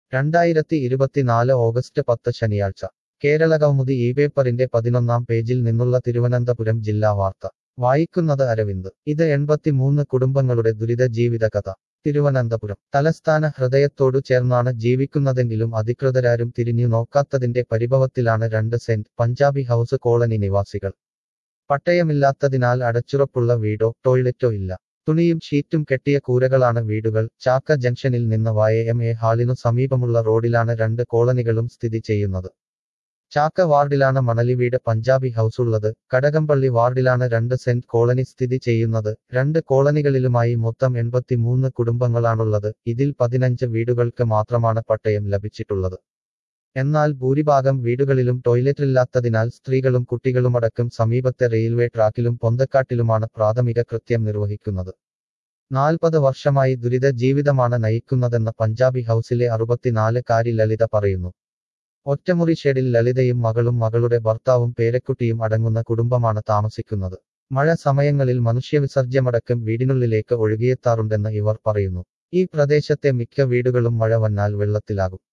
രണ്ടായിരത്തി ഇരുപത്തിനാല് ഓഗസ്റ്റ് പത്ത് ശനിയാഴ്ച കേരള കൗമുദി ഈ പേപ്പറിന്റെ പതിനൊന്നാം പേജിൽ നിന്നുള്ള തിരുവനന്തപുരം ജില്ലാ വാർത്ത വായിക്കുന്നത് അരവിന്ദ് ഇത് എൺപത്തിമൂന്ന് കുടുംബങ്ങളുടെ ദുരിത ജീവിത കഥ തിരുവനന്തപുരം തലസ്ഥാന ഹൃദയത്തോടു ചേർന്നാണ് ജീവിക്കുന്നതെങ്കിലും അധികൃതരാരും തിരിഞ്ഞു നോക്കാത്തതിന്റെ പരിഭവത്തിലാണ് രണ്ട് സെന്റ് പഞ്ചാബി ഹൗസ് കോളനി നിവാസികൾ പട്ടയമില്ലാത്തതിനാൽ അടച്ചുറപ്പുള്ള വീടോ ടോയ്ലറ്റോ ഇല്ല തുണിയും ഷീറ്റും കെട്ടിയ കൂരകളാണ് വീടുകൾ ചാക്ക ജംഗ്ഷനിൽ നിന്ന് വായ എം എ ഹാളിനു സമീപമുള്ള റോഡിലാണ് രണ്ട് കോളനികളും സ്ഥിതി ചെയ്യുന്നത് ചാക്ക വാർഡിലാണ് മണലി വീട് പഞ്ചാബി ഹൗസ് ഉള്ളത് കടകംപള്ളി വാർഡിലാണ് രണ്ട് സെന്റ് കോളനി സ്ഥിതി ചെയ്യുന്നത് രണ്ട് കോളനികളിലുമായി മൊത്തം എൺപത്തിമൂന്ന് കുടുംബങ്ങളാണുള്ളത് ഇതിൽ പതിനഞ്ച് വീടുകൾക്ക് മാത്രമാണ് പട്ടയം ലഭിച്ചിട്ടുള്ളത് എന്നാൽ ഭൂരിഭാഗം വീടുകളിലും ടോയ്ലറ്റില്ലാത്തതിനാൽ സ്ത്രീകളും കുട്ടികളുമടക്കം സമീപത്തെ റെയിൽവേ ട്രാക്കിലും പൊന്തക്കാട്ടിലുമാണ് പ്രാഥമിക കൃത്യം നിർവഹിക്കുന്നത് നാൽപ്പത് വർഷമായി ദുരിത ജീവിതമാണ് നയിക്കുന്നതെന്ന് പഞ്ചാബി ഹൗസിലെ അറുപത്തിനാലുകാരി ലളിത പറയുന്നു ഒറ്റമുറി ഷെഡിൽ ലളിതയും മകളും മകളുടെ ഭർത്താവും പേരക്കുട്ടിയും അടങ്ങുന്ന കുടുംബമാണ് താമസിക്കുന്നത് മഴ സമയങ്ങളിൽ മനുഷ്യവിസർജ്യമടക്കം വീടിനുള്ളിലേക്ക് ഒഴുകിയെത്താറുണ്ടെന്ന് ഇവർ പറയുന്നു ഈ പ്രദേശത്തെ മിക്ക വീടുകളും മഴ വന്നാൽ വെള്ളത്തിലാകും